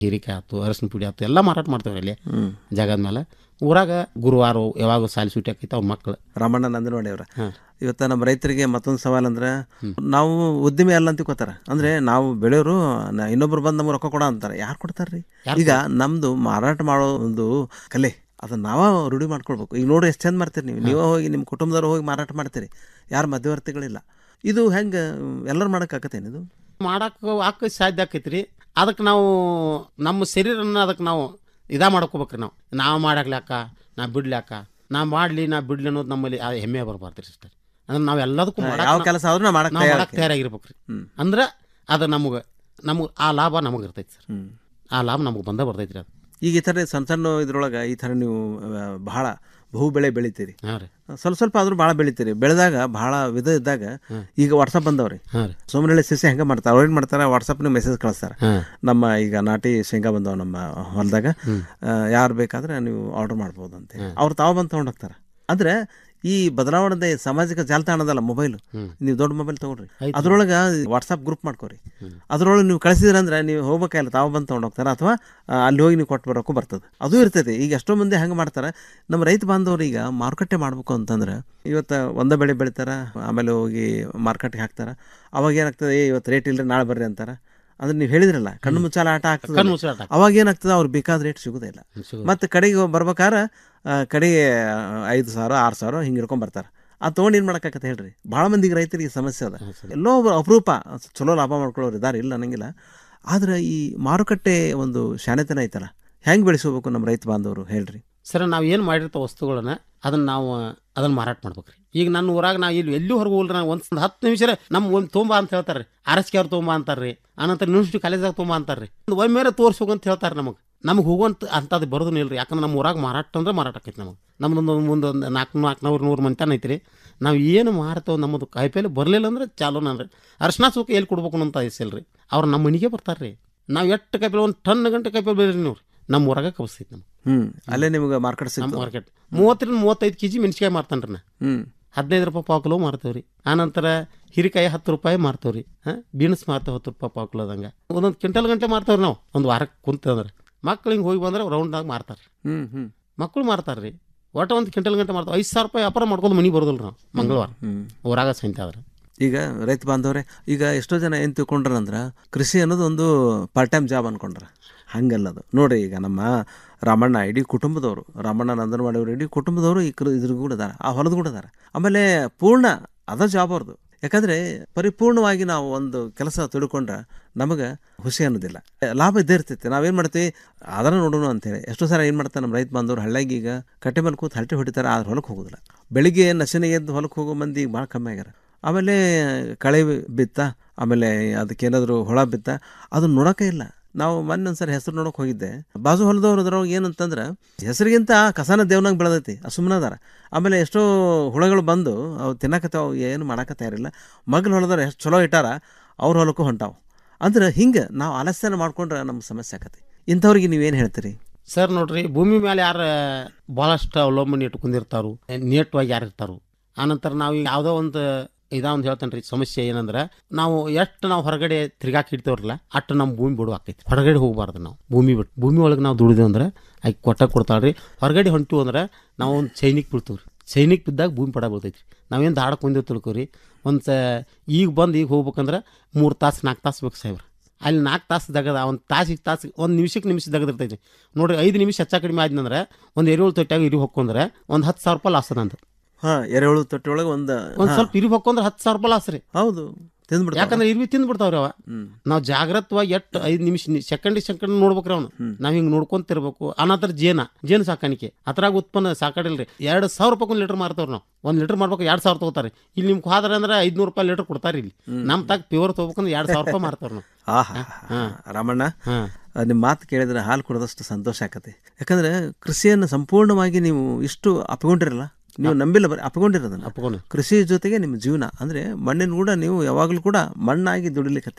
ಹೀರಿಕಾಯಿ ಆಯ್ತು ಅರಸಿನ ಪುಡಿ ಆಯ್ತು ಎಲ್ಲ ಮಾರಾಟ ಮಾಡ್ತೇವೆ ಅಲ್ಲಿ ಜಾಗದ ಮೇಲೆ ಊರಾಗ ಗುರುವಾರ ಯಾವಾಗ ಸಾಲಿ ಸೂಟಿ ಆಕೈತೆ ಅವ್ರ ಮಕ್ಕಳು ರಾಮಣ್ಣ ನಂದನವಾಡಿ ಅವರ ಇವತ್ತ ನಮ್ಮ ರೈತರಿಗೆ ಮತ್ತೊಂದು ಸವಾಲ್ ಅಂದ್ರೆ ನಾವು ಉದ್ಯಮಿ ಅಲ್ಲ ಅಂತ ತಿಳ್ಕೊತಾರ ಅಂದ್ರೆ ನಾವು ಬೆಳೆಯೋರು ನ- ಇನ್ನೊಬ್ರು ಬಂದು ನಮ್ಗೆ ರೊಕ್ಕ ಕೊಡ ಅಂತಾರೆ ಯಾರು ಕೊಡ್ತಾರ್ರಿ ಈಗ ನಮ್ದು ಮಾರಾಟ ಮಾಡೋ ಒಂದು ಕಲೆ ಅದನ್ನ ನಾವ ರೂಢಿ ಮಾಡ್ಕೊಳ್ಬೇಕು ಈಗ ನೋಡ್ರಿ ಎಷ್ಟು ಚಂದ ಮಾಡ್ತೀರಿ ನೀವು ನೀವೇ ಹೋಗಿ ನಿಮ್ಮ ಕುಟುಂಬದವ್ರು ಹೋಗಿ ಮಾರಾಟ ಮಾಡ್ತೀರಿ ಯಾರು ಮಧ್ಯವರ್ತಿಗಳಿಲ್ಲ ಇದು ಹೆಂಗೆ ಎಲ್ಲರೂ ಮಾಡೋಕ್ಕಾಗತ್ತೇನು ಇದು ಮಾಡಕ್ಕೆ ಆಕ ಸಾಧ್ಯ ಆಕೈತಿ ರೀ ಅದಕ್ಕೆ ನಾವು ನಮ್ಮ ಶರೀರನ ಅದಕ್ಕೆ ನಾವು ಇದಾ ಮಾಡ್ಕೋಬೇಕ್ರಿ ನಾವು ನಾವು ಮಾಡಾಕ್ಲಾಕ ನಾ ಬಿಡ್ಲಾಕ ನಾ ಮಾಡಲಿ ನಾ ಬಿಡ್ಲಿ ಅನ್ನೋದು ನಮ್ಮಲ್ಲಿ ಆ ಹೆಮ್ಮೆ ಬರಬಾರ್ದು ರೀ ಸಿಸ್ಟರ್ ಅಂದ್ರೆ ನಾವು ಎಲ್ಲದಕ್ಕೂ ಮಾಡಾಕ ಯಾವ ನಾವು- ಕೆಲಸ ಆದ್ರೂ ನಾವು ಮಾಡಕ್ ನಾವು ತಯಾರ್ ಮಾಡಕ್ಕೆ ತಯಾರಾಗಿರ್ಬೇಕ್ರಿ ಅಂದ್ರೆ ಅದು ನಮಗೆ ನಮಗೆ ಆ ಲಾಭ ನಮಗೆ ಇರ್ತೈತಿ ಸರ್ ಆ ಲಾಭ ನಮಗೆ ಬಂದ ಬರ್ತೈತಿ ರೀ ಅದು ಈಗ ಈ ಥರ ಸಣ್ಣ ಸಣ್ಣ ಇದ್ರೊಳಗೆ ಈ ಥರ ನೀವು ಆ, ಬಹಳ ಬಹು ಬೆಳೆ ಬೆಳಿತೀರಿ ಹಾಂ ರೀ ಸ್ವಲ್ಪ ಸ್ವಲ್ಪ ಆದ್ರೂ ಭಾಳ ಬೆಳಿತೀರಿ ಬೆಳೆದಾಗ ಭಾಳ ವಿಧ ಇದ್ದಾಗ ಈಗ ವಾಟ್ಸಪ್ ಬಂದವ್ರಿ ಹಾಂ ರೀ ಸೋಮನಹಳ್ಳಿ ಸಸಿ ಹೆಂಗೆ ಮಾಡ್ತಾರೆ ಅವ್ರು ಏನು ಮಾಡ್ತಾರೆ ವಾಟ್ಸಪ್ನ ಮೆಸೇಜ್ ಕಳಿಸ್ತಾರೆ ಹಾಂ ನಮ್ಮ ಈಗ ನಾಟಿ ಶೇಂಗಾ ಬಂದವ ನಮ್ಮ ಹೊಲದಾಗ ಯಾರು ಬೇಕಾದ್ರೆ ನೀವು ಆರ್ಡರ್ ಮಾಡ್ಬೋದು ಅಂತ ಅವ್ರು ತಾವು ಬಂದು ತೊಗೊಂಡು ಹೋಗ್ತಾರೆ ಅಂದ್ರೆ ಈ ಬದಲಾವಣೆ ಸಾಮಾಜಿಕ ಜಾಲತಾಣದಲ್ಲ ಮೊಬೈಲ್ ನೀವು ದೊಡ್ಡ ಮೊಬೈಲ್ ತಗೊಳ್ರಿ ಅದ್ರೊಳಗೆ ವಾಟ್ಸಪ್ ಗ್ರೂಪ್ ಮಾಡ್ಕೋರಿ ಅದ್ರೊಳಗೆ ನೀವು ಕಳಿಸಿದ್ರಂದ್ರೆ ನೀವು ಹೋಗ್ಬೇಕಾಗಿಲ್ಲ ತಾವು ಬಂದು ತೊಗೊಂಡು ಹೋಗ್ತಾರೆ ಅಥವಾ ಆ, ಅಲ್ಲಿ ಹೋಗಿ ನೀವು ಕೊಟ್ಟು ಬರೋಕ್ಕೂ ಬರ್ತದೆ ಅದು ಇರ್ತೈತಿ ಈಗ ಎಷ್ಟೋ ಮಂದಿ ಹೆಂಗೆ ಮಾಡ್ತಾರೆ ನಮ್ಮ ರೈತ ಬಾಂಧವರು ಈಗ ಮಾರುಕಟ್ಟೆ ಮಾಡ್ಬೇಕು ಅಂತಂದ್ರೆ ಇವತ್ತು ಒಂದೇ ಬೆಳೆ ಬೆಳಿತಾರೆ ಆಮೇಲೆ ಹೋಗಿ ಮಾರ್ಕೆಟ್ಗೆ ಹಾಕ್ತಾರೆ ಅವಾಗ ಏನಾಗ್ತದೆ ಏ ಇವತ್ತು ರೇಟ್ ಇಲ್ಲರಿ ನಾಳೆ ಬರ್ರಿ ಅಂತಾರೆ ಅಂದ್ರೆ ನೀವು ಹೇಳಿದ್ರಲ್ಲ ಕಣ್ಣು ಮುಚ್ಚಾಲ ಆಟ ಆಗ್ತದೆ ಕಣ್ಣು ಮುಚ್ಚಾಲೆ ಆಟ. ಅವಾಗ ಏನಾಗ್ತದೆ ಅವ್ರು ಬೇಕಾದ ರೇಟ್ ಸಿಗೋದೇ ಇಲ್ಲ ಸಿಗೋದಿಲ್ಲ. ಮತ್ತೆ ಕಡೆಗೆ ಬರ್ಬೇಕಾದ್ರೆ ಆ, ಕಡೆಗೆ ಐದು ಸಾವಿರ ಆರು ಸಾವಿರ ಹಿಂಗೆ ಹಿಡ್ಕೊಂಡ್ ಬರ್ತಾರೆ ಆ ತೊಗೊಂಡು ಏನು ಮಾಡೋಕ್ಕಾಗತ್ತೆ ಹೇಳ್ರಿ ಭಾಳ ಮಂದಿಗೆ ರೈತರಿಗೆ ಸಮಸ್ಯೆ ಅದ ಎಲ್ಲೋ ಒಬ್ರು ಅಪರೂಪ ಚಲೋ ಲಾಭ ಮಾಡ್ಕೊಳ್ಳೋರು ಇದಾರೆ ಇಲ್ಲ ಅನ್ನಂಗಿಲ್ಲ ಆದ್ರೆ ಈ ಮಾರುಕಟ್ಟೆ ಒಂದು ಶಾಣೆತನ ಐತಲ್ಲ ಹೆಂಗೆ ಬೆಳೆಸ್ಕೋಬೇಕು ನಮ್ಮ ರೈತ ಬಾಂಧವರು ಹೇಳ್ರಿ ಸರ್ ನಾವು ಏನು ಮಾಡಿರ್ತಾವ ವಸ್ತುಗಳನ್ನ ಅದನ್ನ ನಾವು ಅದನ್ನ ಮಾರಾಟ ಮಾಡ್ಬೇಕ್ರಿ ಈಗ ನನ್ನ ಊರಾಗ ನಾವು ಇಲ್ಲಿ ಎಲ್ಲಿ ಹೊರಗೆ ಹೋಗ್ಲಿ ನಾವು ಒಂದು ಹತ್ತು ನಿಮಿಷ ನಮ್ಮ ಒಂದು ತೊಂಬ ಅಂತ ಹೇಳ್ತಾರೆ ಆರಸ್ಕೆ ಅವ್ರು ತೊಂಬ ಅಂತಾರ್ರಿ ಆನಂತರ ಯೂನಿವರ್ಸಿಟಿ ಕಾಲೇಜಾಗ ತೊಂಬ ಅಂತಾರ್ರಿ ಒಂದು ಒಮ್ಮೆರೆ ತೋರ್ಸೋಗು ಅಂತ ಹೇಳ್ತಾರೆ ನಮಗೆ ನಮ್ಗೆ ಹೋಗುವಂತ ಅಂಥದ್ದು ಬರೋದು ಇಲ್ರಿ ಯಾಕಂದ್ರೆ ನಮ್ಮ ಊರಾಗ ಮಾರಾಟ ಅಂದ್ರೆ ಮಾರಾಟ ಆಕೈತಿ ನಮಗೆ ನಮ್ದೊಂದು ಮುಂದೆ ಒಂದು ನಾಲ್ಕು ನಾಲ್ಕುನೂರು ನೂರು ಮಂತಾನ ಐತ್ರಿ ನಾವು ಏನು ಮಾರ್ತೇವೆ ನಮ್ಮದು ಕಾಯಿಪಲ್ಲೆ ಬರಲಿಲ್ಲ ಅಂದ್ರೆ ಚಾಲು ನಾನು ಅರ್ಶಿನ ಸುಖ ಎಲ್ಲಿ ಕೊಡ್ಬೇಕು ಅಂತ ಐಸಿಲ್ರಿ ಅವ್ರು ನಮ್ಮ ಮನೆಗೆ ಬರ್ತಾರೆ ರೀ ನಾವು ಎಷ್ಟು ಕಾಯಿಪಲ್ಲೆ ಒಂದು ಟನ್ ಗಂಟೆ ಕಾಯಿಪಲ್ಲೆ ಬೆಳೀರಿ ನೀವು ನಮ್ಮ ಊರಾಗ ಕಬಸ್ತೈತಿ ನಮ್ಗೆ ಹ್ಮ್ ಅಲ್ಲೇ ನಿಮ್ಗೆ ಮಾರ್ಕೆಟ್ ನಮ್ಮ ಸಿಗ್ತದೆ ಮಾರ್ಕೆಟ್ ಮೂವತ್ತರಿಂದ ಮೂವತ್ತೈದು ಕೆ ಜಿ ಮೆಣಸಿಕಾಯಿ ಮಾರ್ತಾನೆ ರೀ ನಾ ಹ್ಮ್ ಹದಿನೈದು ರೂಪಾಯಿ ಪಾವು ಕಿಲೋ ಮಾರ್ತೇವೆ ರೀ ಆನಂತರ ಹಿರಿಕಾಯಿ ಹತ್ತು ರೂಪಾಯಿ ಮಾರ್ತೇವೆ ರೀ ಹಾಂ ಬೀನ್ಸ್ ಮಾರ್ತೇವೆ ಹತ್ತು ರೂಪಾಯಿ ಪಾವು ಕಿಲೋದಂಗೆ ಒಂದೊಂದು ಕ್ವಿಂಟಲ್ ಗಂಟೆ ಮಾರ್ತೇವೆ ರೀ ನಾವು ಒಂದು ವಾರಕ್ಕೆ ಕುಂತಂದ್ರೆ ಮಕ್ಳು ಹಿಂಗೆ ಹೋಗಿ ಬಂದ್ರೆ ರೌಂಡ್ನಾಗ ಮಾರ್ತಾರೆ ಹ್ಮ್ ಹ್ಮ್ ಮಕ್ಕಳು ಮಾರ್ತಾರೆ ರೀ ಒಟ್ಟು ಒಂದು ಕ್ವಿಂಟಲ್ ಗಂಟೆ ಮಾರ್ತಾವೆ ಐದು ಸಾವಿರ ರೂಪಾಯಿ ವ್ಯಾಪಾರ ಮಾಡ್ಕೊಂಡು ಮನೆಗೆ ಬರೋದಿಲ್ಲ ನಾವು ಮಂಗಳವಾರ ಹ್ಮ್ ಊರಾಗ ಸಂತೆ ಆದ್ರೆ ಈಗ ರೈತ ಬಾಂಧವ್ರೆ ಈಗ ಎಷ್ಟೋ ಜನ ಏನು ತಿಳ್ಕೊಂಡ್ರ ಅಂದ್ರೆ ಕೃಷಿ ಅನ್ನೋದು ಒಂದು ಪಾರ್ಟ್ ಟೈಮ್ ಜಾಬ್ ಅನ್ಕೊಂಡ್ರ ಹಂಗಲ್ಲ ಅದು ನೋಡ್ರಿ ಈಗ ನಮ್ಮ ರಾಮಣ್ಣ ಇಡೀ ಕುಟುಂಬದವರು ರಾಮಣ್ಣ ನಂದನವಾಡಿ ಅವರು ಇಡೀ ಕುಟುಂಬದವರು ಈ ಕೃ ಇದ್ರ ಕೂಡ ಅದಾರ ಆ ಹೊಲದ ಕೂಡ ಅದಾರ ಆಮೇಲೆ ಪೂರ್ಣ ಅದ ಜಾಬ್ ಅವ್ರದ್ದು ಯಾಕಂದ್ರೆ ಪರಿಪೂರ್ಣವಾಗಿ ನಾವು ಒಂದು ಕೆಲಸ ತಿಳ್ಕೊಂಡ್ರೆ ನಮಗೆ ಖುಷಿ ಅನ್ನೋದಿಲ್ಲ ಲಾಭ ಇದ್ದೇ ಇರ್ತೈತೆ ನಾವೇನು ಮಾಡ್ತೀವಿ ಅದನ್ನ ನೋಡೋಣ ಅಂತೇಳಿ ಎಷ್ಟೋ ಸಲ ಏನು ಮಾಡ್ತಾರೆ ನಮ್ಮ ರೈತ ಬಾಂಧವರು ಹಳ್ಳಿಯಾಗ ಈಗ ಕಟ್ಟೆ ಮೇಲೆ ಕೂತು ಹರಟೆ ಹೊಡಿತಾರೆ ಆದ್ರೆ ಹೊಲಕ್ಕೆ ಹೋಗೋದಿಲ್ಲ ಬೆಳಿಗ್ಗೆ ನಶೆನೆ ಎದ್ದು ಹೊಲಕ್ಕೆ ಹೋಗೋ ಮಂದಿ ಭಾಳ ಕಮ್ಮಿ ಆಗ್ಯಾರ ಆಮೇಲೆ ಕಳೆ ಬಿತ್ತ ಆಮೇಲೆ ಅದಕ್ಕೇನಾದರೂ ಹುಳ ಬಿತ್ತ ಅದನ್ನ ನೋಡೋಕೆ ಇಲ್ಲ ನಾವು ಮೊನ್ನೆ ಒಂದ್ಸರಿ ಹೆಸರು ನೋಡೋಕೆ ಹೋಗಿದ್ದೆ ಬಾಜು ಹೊಲದವ್ರು ಅದ್ರೊಳಗೆ ಏನಂತಂದ್ರೆ ಹೆಸರಿಗಿಂತ ಕಸನ ದೇವ್ನಂಗೆ ಬೆಳೆದೈತಿ ಆ ಸುಮ್ಮನೆ ಅದಾರ ಆಮೇಲೆ ಎಷ್ಟೋ ಹುಳಗಳು ಬಂದು ಅವು ತಿನ್ನಕತ್ತಾವ ಏನು ಮಾಡಕ್ಕೆ ತಯಾರಿಲ್ಲ ಮಗ್ಲು ಹೊಲದವ್ರು ಎಷ್ಟು ಚಲೋ ಇಟ್ಟಾರ ಅವ್ರ ಹೊಲಕ್ಕೂ ಹೊಂಟಾವು ಅಂದ್ರೆ ಹಿಂಗೆ ನಾವು ಆಲಸ್ಯನ ಮಾಡ್ಕೊಂಡ್ರೆ ನಮ್ಗೆ ಸಮಸ್ಯೆ ಆಕತಿ ಇಂಥವ್ರಿಗೆ ನೀವೇನು ಹೇಳ್ತೀರಿ ಸರ್ ನೋಡ್ರಿ ಭೂಮಿ ಮೇಲೆ ಯಾರು ಭಾಳಷ್ಟು ಅವಲಂಬನೆ ಇಟ್ಕೊಂಡಿರ್ತಾರು ನೀಟ್ವಾಗಿ ಯಾರು ಇರ್ತಾರು ಆನಂತರ ನಾವು ಈಗ ಯಾವುದೋ ಒಂದು ಇದಾ ಒಂದು ಹೇಳ್ತೇನೆ ರೀ ಸಮಸ್ಯೆ ಏನಂದ್ರೆ ನಾವು ಎಷ್ಟು ನಾವು ಹೊರಗಡೆ ತಿರ್ಗಾಕ್ ಇಡ್ತೇವ್ರಲ್ಲ ಅಷ್ಟು ನಮ್ಮ ಭೂಮಿ ಬಿಡು ಆಕೈತಿ ಹೊರಗಡೆ ಹೋಗಬಾರ್ದು ನಾವು ಭೂಮಿ ಬಿಟ್ಟು ಭೂಮಿ ಒಳಗೆ ನಾವು ದುಡಿದೇವು ಅಂದ್ರೆ ಆಕೆ ಕೊಟ್ಟ ಕೊಡ್ತಾಳ್ರಿ ಹೊರಗಡೆ ಹೊಂಟಿವು ಅಂದ್ರೆ ನಾವು ಒಂದು ಸೈನಿಕ್ ಬೀಳ್ತೀವಿ ರೀ ಸೈನಿಕ್ ಬಿದ್ದಾಗ ಭೂಮಿ ಪಡ ಬೀಳ್ತೈತಿ ರೀ ನಾವೇನು ದಾಡಕ್ಕೆ ಬಂದೇವು ತಿಳ್ಕೊರಿ ಒಂದು ಸ ಈಗ ಬಂದು ಈಗ ಹೋಗ್ಬೇಕಂದ್ರೆ ಮೂರು ತಾಸು ನಾಲ್ಕು ತಾಸು ಬೇಕು ಸಾಹೇಬ್ರ ಅಲ್ಲಿ ನಾಲ್ಕು ತಾಸು ದಗದ ಒಂದು ತಾಸಿಗೆ ತಾಸು ಒಂದು ನಿಮಿಷಕ್ಕೆ ನಿಮಿಷ ದಗದಿರ್ತೈತಿ ನೋಡ್ರಿ ಐದು ನಿಮಿಷ ಹೆಚ್ಚ ಕಡಿಮೆ ಆದ್ನಂದ್ರೆ ಒಂದು ಎರೆಹುಳು ತೊಟ್ಟಾಗ ಇರಿ ಹೊಕ್ಕೊಂಡ್ರೆ ಒಂದು ಹತ್ತು ಸಾವಿರ ರೂಪಾಯಿ ಲಾಸ್ ನಂದು ಹಾಂ ಎರೆಹುಳು ತೊಟ್ಟಿ ಒಳಗೆ ಒಂದು ಒಂದು ಸ್ವಲ್ಪ ಇರಿ ಹೊಕ್ಕೊಂಡ್ರೆ ಹತ್ತು ಸಾವಿರ ರೂಪಾಯಿ ಲಾಸ್ ರೀ ಹೌದು ತಿಂದ್ಬಿಡ್ತಾವ ಯಾಕಂದ್ರೆ ಇರ್ವಿ ತಿಂದ್ಬಿಡ್ತಾವ್ರಿ ಅವ ಹ್ಮ್. ನಾವು ಜಾಗ್ರತವಾಗಿ ಎಷ್ಟು ಐದು ನಿಮಿಷ ಸೆಕೆಂಡ್ ಸೆಕೆಂಡ್ ನೋಡ್ಬೇಕ್ರಿ ಅವ್ನು ನಾವ್ ಹಿಂಗ್ ನೋಡ್ಕೊಂತಿರ್ಬೇಕು ಅನಂತರ ಜೇನ ಜೇನು ಸಾಕಾಣಿಕೆ ಅದ್ರಾಗ ಉತ್ಪನ್ನ ಸಾಕಾಡಿಲ್ರಿ ಎರಡು ಸಾವಿರ ರೂಪಾಯಿ ಒಂದು ಲೀಟರ್ ಮಾರ್ತಾವ್ರಿ ನಾವು ಒಂದು ಲೀಟರ್ ಮಾಡ್ಬೇಕು ಎರಡು ಸಾವಿರ ತಗೋತಾರೆ ಇಲ್ಲಿ ನಿಮ್ಗೆ ಹೋದ್ರೆ ಅಂದ್ರೆ ಐದ್ನೂರು ರೂಪಾಯಿ ಲೀಟರ್ ಕೊಡ್ತಾರೆ ಇಲ್ಲಿ ನಮ್ಮ ತಾಗ ಪ್ಯೂರ್ ತಗೋಬೇಕಂದ್ರೆ ಎರಡು ಸಾವಿರ ರೂಪಾಯಿ ಮಾರ್ತಾವ್ರಿ ನಾವು ಆಹಾ ರಾಮಣ್ಣ ಹಾ. ನಿಮ್ಮ ಮಾತು ಕೇಳಿದ್ರೆ ಹಾಲು ಕುಡಿದಷ್ಟು ಸಂತೋಷ ಆಕತೆ ಯಾಕಂದ್ರೆ ಕೃಷಿಯನ್ನು ಸಂಪೂರ್ಣವಾಗಿ ನೀವು ಇಷ್ಟು ಅಪ್ಕೊಂಡಿರಲ್ಲ ನೀವು ನಂಬಿಲ್ಲ ಬರೀ ಅಪ್ಕೊಂಡಿರೋದನ್ನ ಅಪ್ಕೊಂಡು ಕೃಷಿ ಜೊತೆಗೆ ನಿಮ್ಮ ಜೀವನ ಅಂದ್ರೆ ಮಣ್ಣಿನ ಕೂಡ ನೀವು ಯಾವಾಗಲೂ ಕೂಡ ಮಣ್ಣಾಗಿ ದುಡಿಲಿಕ್ಕತ್ತೀರಿ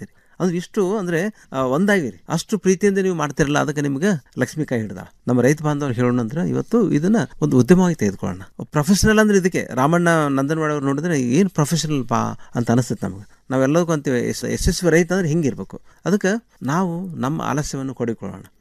ಅಂದ್ರೆ ಇಷ್ಟು ಅಂದ್ರೆ ಆ, ಒಂದಾಗಿರಿ ಅಷ್ಟು ಪ್ರೀತಿಯಿಂದ ನೀವು ಮಾಡ್ತಿರಲ್ಲ ಅದಕ್ಕೆ ನಿಮ್ಗೆ ಲಕ್ಷ್ಮೀಕಾಯಿ ಹಿಡ್ದ ನಮ್ಮ ರೈತ ಬಾಂಧವರು ಹೇಳೋಣ ಅಂದ್ರೆ ಇವತ್ತು ಇದನ್ನ ಒಂದು ಉದ್ಯಮವಾಗಿ ತೆಗೆದುಕೊಳ್ಳೋಣ ಪ್ರೊಫೆಷನಲ್ ಅಂದ್ರೆ ಇದಕ್ಕೆ ರಾಮಣ್ಣ ನಂದನವಾಡ ಅವ್ರು ನೋಡಿದ್ರೆ ಏನು ಪ್ರೊಫೆಷನಲ್ ಪಾ ಅಂತ ಅನಿಸುತ್ತೆ ನಮ್ಗೆ ನಾವೆಲ್ಲದಕ್ಕೂ ಅಂತೀವಿ ಯಶಸ್ವಿ ರೈತ ಅಂದ್ರೆ ಹಿಂಗಿರ್ಬೇಕು ಅದಕ್ಕೆ ನಾವು ನಮ್ಮ ಆಲಸ್ಯವನ್ನು ಕೊಡಿಕೊಳ್ಳೋಣ